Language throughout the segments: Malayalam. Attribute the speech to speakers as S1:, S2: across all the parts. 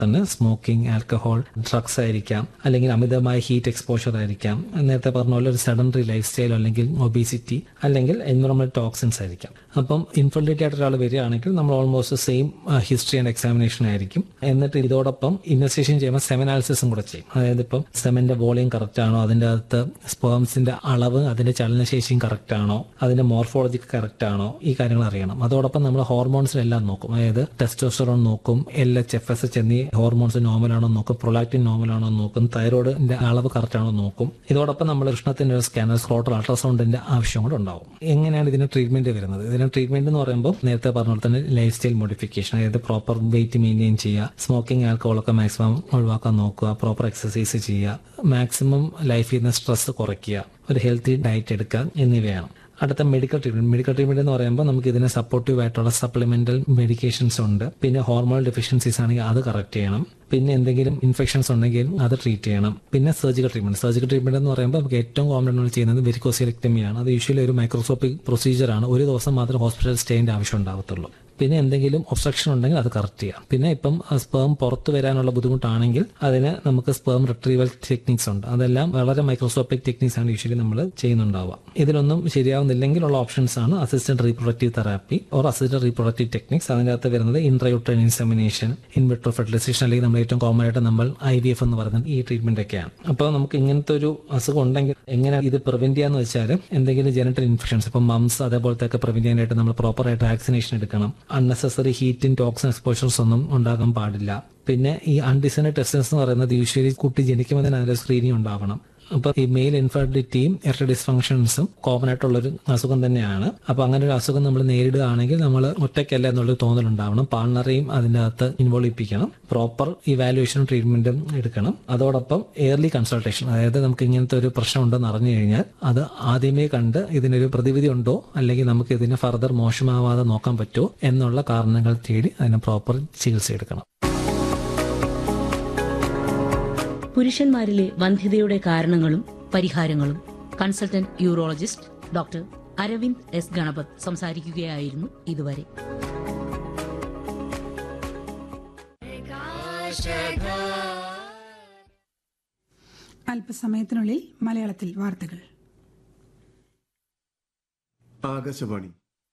S1: തന്നെ സ്മോക്കിംഗ് ആൽക്കഹോൾ ഡ്രഗ്സ് ആയിരിക്കാം അല്ലെങ്കിൽ അമിതമായ ഹീറ്റ് എക്സ്പോഷർ ആയിരിക്കാം നേരത്തെ പറഞ്ഞ പോലെ ഒരു സഡൻറി ലൈഫ് സ്റ്റൈൽ അല്ലെങ്കിൽ ഒബീസിറ്റി അല്ലെങ്കിൽ എൻവറോൺമെന്റ് ടോക്സിൻസ് ആയിരിക്കാം അപ്പം ഇൻഫെർട്ടിലിറ്റി ആയിട്ട് ഒരാൾ വരികയാണെങ്കിൽ നമ്മൾ almost same history and examination ആയിരിക്കും എന്നിട്ട് ഇതോടൊപ്പം ഇൻവെസ്റ്റിഗേഷൻ ചെയ്യുമ്പോൾ സെമനാലിസിസും കൂടെ ചെയ്യും അതായത് ഇപ്പം സെമന്റെ വോളിയം കറക്റ്റ് ആണോ അതിന്റെ അകത്ത് സ്പേംസിന്റെ അളവ് അതിന്റെ ചലനശേഷിയും കറക്റ്റ് ആണോ അതിന്റെ മോർഫോളജി കറക്റ്റ് ആണോ ഈ കാര്യങ്ങൾ അറിയണം അതോടൊപ്പം നമ്മൾ ഹോർമോൺസിനെല്ലാം നോക്കും അതായത് ടെസ്റ്റോസ്റ്ററോൺ നോക്കും L H F S H എന്നീ ഹോർമോൺസ് നോർമൽ ആണോ നോക്കും പ്രൊലാക്റ്റിൻ നോർമൽ ആണോ നോക്കും തൈറോയിഡിന്റെ അളവ് കറക്റ്റ് ആണോ നോക്കും ഇതോടൊപ്പം നമ്മൾ കൃഷ്ണത്തിന്റെ ഒരു സ്കാനർ സ്ക്രോട്ടൽ അൾട്രാസൗണ്ടിന്റെ ആവശ്യം കൂടെ ഉണ്ടാവും എങ്ങനെയാണ് ഇതിന് ട്രീറ്റ്മെന്റ് വരുന്നത് ഇതിന് ട്രീറ്റ്മെന്റ് എന്ന് പറയുമ്പോൾ നേരത്തെ പറഞ്ഞ പോലെ തന്നെ ലൈഫ് സ്റ്റൈൽ മോഡിഫിക്കേഷൻ അതായത് പ്രോപ്പർ വെയിറ്റ് മെയിൻറ്റെയിൻ ചെയ്യുക സ്മോക്കിംഗ് ആൽക്കഹോൾ ഒക്കെ മാക്സിമം ഒഴിവാക്കാൻ നോക്കുക പ്രോപ്പർ എക്സസൈസ് ചെയ്യുക മാക്സിമം ലൈഫിൽ നിന്ന് സ്ട്രെസ് കുറയ്ക്കുക ഒരു ഹെൽത്തി ഡയറ്റ് എടുക്കുക എന്നിവയാണ് അടുത്ത മെഡിക്കൽ ട്രീറ്റ്മെന്റ് മെഡിക്കൽ ട്രീറ്റ്മെന്റ് എന്ന് പറയുമ്പോൾ നമുക്ക് ഇതിന് സപ്പോർട്ടീവ് ആയിട്ടുള്ള സപ്ലിമെന്റൽ മെഡിക്കേഷൻസ് ഉണ്ട് പിന്നെ ഹോർമോൺ ഡെഫിഷ്യൻസീസ് ആണെങ്കിൽ അത് കറക്റ്റ് ചെയ്യണം പിന്നെ എന്തെങ്കിലും ഇൻഫെക്ഷൻസ് ഉണ്ടെങ്കിൽ അത് ട്രീറ്റ് ചെയ്യണം പിന്നെ സർജിക്കൽ ട്രീറ്റ്മെന്റ് സർജിക്കൽ ട്രീറ്റ്മെന്റ് എന്ന് പറയുമ്പോൾ നമുക്ക് ഏറ്റവും കോമൺ നമ്മൾ ചെയ്യുന്നത് വെരിക്കോസിലക്ടമിയാണ് അത് യൂഷ്വലി ഒരു മൈക്രോസ്കോപ്പിക് പ്രൊസീജിയറാണ് ഒരു ദിവസം മാത്രം ഹോസ്പിറ്റൽ സ്റ്റേന്റെ ആവശ്യം ഉണ്ടാകത്തുള്ളൂ പിന്നെ എന്തെങ്കിലും ഒബ്സ്ട്രക്ഷൻ ഉണ്ടെങ്കിൽ അത് കറക്റ്റ് ചെയ്യാം പിന്നെ ഇപ്പം സ്പേം പുറത്തു വരാനുള്ള ബുദ്ധിമുട്ടാണെങ്കിൽ അതിന് നമുക്ക് സ്പേം റിട്രീവൽ ടെക്നിക്സ് ഉണ്ട് അതെല്ലാം വളരെ മൈക്രോസ്കോപ്പിക് ടെക്നിക്സ് ആണ് യൂഷ്വലി നമ്മൾ ചെയ്യുന്നുണ്ടാവുക ഇതിലൊന്നും ശരിയാവുന്നില്ലെങ്കിൽ ഉള്ള ഓപ്ഷൻസ് ആണ് assistant reproductive therapy or assistant reproductive techniques അതിൻ്റെ അകത്ത് വരുന്നത് ഇൻട്രയുട്രൻ ഇൻസെമിനേഷൻ ഇൻവിട്രോ ഫെർട്ടിലൈസേഷൻ അല്ലെങ്കിൽ നമ്മൾ ഏറ്റവും കോമൺ ആയിട്ട് നമ്മൾ ഐ വി എഫ് എന്ന് പറയുന്നത് ഈ ട്രീറ്റ്മെന്റ് ഒക്കെയാണ് അപ്പോൾ നമുക്ക് ഇങ്ങനത്തെ ഒരു അസുഖം ഉണ്ടെങ്കിൽ എങ്ങനെ ഇത് പ്രിവെന്റ് ചെയ്യാന്ന് വെച്ചാൽ എന്തെങ്കിലും ജനറ്റൽ ഇൻഫെക്ഷൻസ് ഇപ്പം മംസ് അതേപോലത്തെ ഒക്കെ പ്രിവെന്റ് ചെയ്യാനായിട്ട് നമ്മൾ പ്രോപ്പർ ആയിട്ട് വാക്സിനേഷൻ എടുക്കണം അൺനെസസറി ഹീറ്റും ടോക്സിൻ എക്സ്പോഷർസ് ഒന്നും ഉണ്ടാകാൻ പാടില്ല പിന്നെ ഈ അൺഡിസൈനഡ് ടെസ്റ്റൻസ് എന്ന് പറയുന്നത് യൂഷ്വലി കുട്ടി ജനിക്കുമ്പോൾ തന്നെ അതിന്റെ സ്ക്രീനിങ് ഉണ്ടാവണം അപ്പൊ ഈ മെയിൽ ഇൻഫെർട്ടിലിറ്റിയും എർട്ട ഡിസ്ഫങ്ഷൻസും കോമൺ ആയിട്ടുള്ളൊരു അസുഖം തന്നെയാണ് അപ്പൊ അങ്ങനെ ഒരു അസുഖം നമ്മൾ നേരിടുകയാണെങ്കിൽ നമ്മൾ ഒറ്റയ്ക്കല്ല എന്നുള്ളൊരു തോന്നലുണ്ടാവണം പാർട്ണറെയും അതിൻ്റെ അകത്ത് ഇൻവോൾവ് ചെയ്യിപ്പിക്കണം പ്രോപ്പർ ഇവാലുവേഷനും ട്രീറ്റ്മെന്റും എടുക്കണം അതോടൊപ്പം എയർലി കൺസൾട്ടേഷൻ അതായത് നമുക്ക് ഇങ്ങനത്തെ ഒരു പ്രശ്നം ഉണ്ടെന്ന് അറിഞ്ഞു കഴിഞ്ഞാൽ അത് ആദ്യമേ കണ്ട് ഇതിനൊരു പ്രതിവിധി ഉണ്ടോ അല്ലെങ്കിൽ നമുക്ക് ഇതിനെ ഫർദർ മോശമാവാതെ നോക്കാൻ പറ്റുമോ എന്നുള്ള കാരണങ്ങൾ തേടി അതിന് പ്രോപ്പർ ചികിത്സ എടുക്കണം
S2: പുരുഷന്മാരിലെ വന്ധ്യതയുടെ കാരണങ്ങളും പരിഹാരങ്ങളും consultant urologist doctor Aravind S Ganapath സംസാരിക്കുകയായിരുന്നു ഇതുവരെ
S3: അല്പസമയത്തിനുള്ളിൽ മലയാളത്തിൽ വാർത്തകൾ
S4: ആകാശവാണി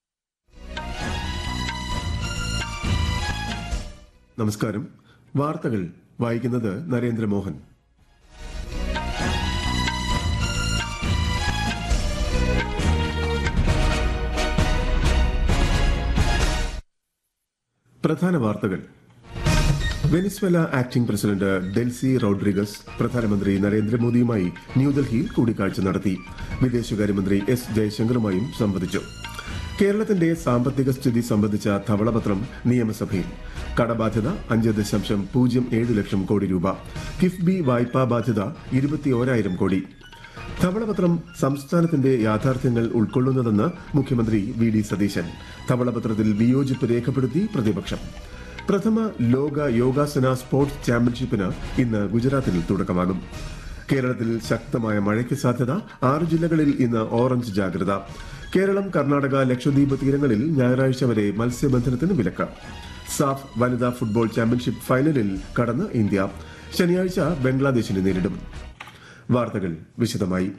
S4: നമസ്കാരം വാർത്തകൾ വായിക്കുന്നത് നരേന്ദ്രമോഹൻ പ്രധാന വാർത്തകൾ Venezuela acting president Delcy Rodriguez പ്രധാനമന്ത്രി നരേന്ദ്രമോദിയുമായി ന്യൂഡൽഹിയിൽ കൂടിക്കാഴ്ച നടത്തി വിദേശകാര്യമന്ത്രി എസ് ജയശങ്കറുമായും സംവദിച്ചു കേരളത്തിന്റെ സാമ്പത്തിക സ്ഥിതി സംബന്ധിച്ച ധവളപത്രം നിയമസഭയിൽ കടബാധ്യത അഞ്ച് ദശാംശം പൂജ്യം ഏഴ് ലക്ഷം കോടി രൂപ കിഫ്ബി വായ്പാ ബാധ്യത ഇരുപത്തിയോരായിരം കോടി ധവളപത്രം സംസ്ഥാനത്തിന്റെ യാഥാർത്ഥ്യങ്ങൾ ഉൾക്കൊള്ളുന്നതെന്ന് മുഖ്യമന്ത്രി വി ഡി സതീശൻ ധവളപത്രത്തിൽ വിയോജിപ്പ് രേഖപ്പെടുത്തി പ്രതിപക്ഷം പ്രഥമ ലോക യോഗാസന സ്പോർട്സ് ചാമ്പ്യൻഷിപ്പിന് ഇന്ന് ഗുജറാത്തിൽ തുടക്കമാകും കേരളത്തിൽ ശക്തമായ മഴയ്ക്ക് സാധ്യത ആറ് ജില്ലകളിൽ ഇന്ന് ഓറഞ്ച് ജാഗ്രത കേരളം കർണാടക ലക്ഷദ്വീപ് തീരങ്ങളിൽ ഞായറാഴ്ച വരെ മത്സ്യബന്ധനത്തിന് വിലക്ക് സാഫ് വനിതാ ഫുട്ബോൾ ചാമ്പ്യൻഷിപ്പ് ഫൈനലിൽ കടന്ന് ഇന്ത്യ ശനിയാഴ്ച ബംഗ്ലാദേശിനെ നേരിടും വാർത്തകൾ വിശദമായി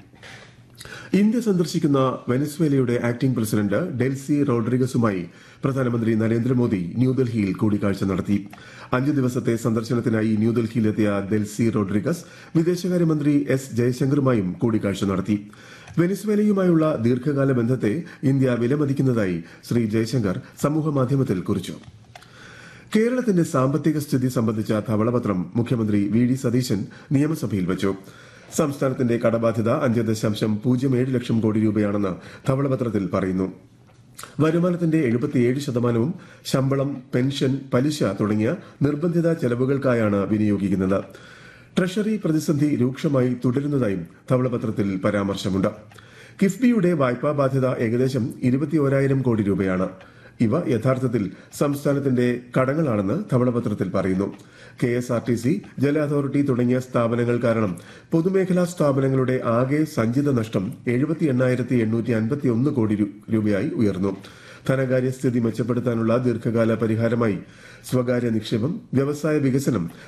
S4: ഇന്ത്യ സന്ദർശിക്കുന്ന വെനസ്വേലയുടെ ആക്ടിംഗ് പ്രസിഡന്റ് ഡെൽസി റോഡ്രിഗസുമായി പ്രധാനമന്ത്രി നരേന്ദ്രമോദി ന്യൂഡൽഹിയിൽ കൂടിക്കാഴ്ച നടത്തി അഞ്ചു ദിവസത്തെ സന്ദർശനത്തിനായി ന്യൂഡൽഹിയിലെത്തിയ ഡെൽസി റോഡ്രിഗസ് വിദേശകാര്യമന്ത്രി എസ് ജയശങ്കറുമായും കൂടിക്കാഴ്ച നടത്തി വെനസ്വേലയുമായുള്ള ദീർഘകാല ബന്ധത്തെ ഇന്ത്യ വിലമതിക്കുന്നതായി ശ്രീ ജയശങ്കർ സമൂഹമാധ്യമത്തിൽ കുറിച്ചു കേരളത്തിന്റെ സാമ്പത്തിക സ്ഥിതി സംബന്ധിച്ച ധവളപത്രം മുഖ്യമന്ത്രി വി ഡി സതീശൻ നിയമസഭയിൽ വച്ചു സംസ്ഥാനത്തിന്റെ കടബാധ്യത അഞ്ച് ദശാംശം പൂജ്യം ഏഴ് ലക്ഷം കോടി രൂപയാണെന്ന് ധവളപത്രത്തിൽ പറയുന്നു വരുമാനത്തിന്റെ എഴുപത്തിയേഴ് ശതമാനവും ശമ്പളം പെൻഷൻ പലിശ തുടങ്ങിയ നിർബന്ധിത ചെലവുകൾക്കായാണ് വിനിയോഗിക്കുന്നത് ട്രഷറി പ്രതിസന്ധി രൂക്ഷമായി തുടരുന്നതായും ധവളപത്രത്തിൽ പരാമർശമുണ്ട് കിഫ്ബിയുടെ വായ്പാ ബാധ്യത ഏകദേശം ഇരുപത്തിയോരായിരം കോടി രൂപയാണ് ഇവ യഥാർത്ഥത്തിൽ സംസ്ഥാനത്തിന്റെ കടങ്ങളാണെന്ന് ധവളപത്രത്തിൽ പറയുന്നു K S R T C ജല അതോറിറ്റി തുടങ്ങിയ സ്ഥാപനങ്ങൾ കാരണം പൊതുമേഖലാ സ്ഥാപനങ്ങളുടെ ആകെ സഞ്ചിത നഷ്ടം എഴുപത്തി എണ്ണായിരത്തി എണ്ണൂറ്റി അൻപത്തി ഒന്ന് കോടി രൂപയായി ഉയർന്നു ധനകാര്യസ്ഥിതി മെച്ചപ്പെടുത്താനുള്ള ദീർഘകാല പരിഹാരമായി സ്വകാര്യ നിക്ഷേപം വ്യവസായ വികസനം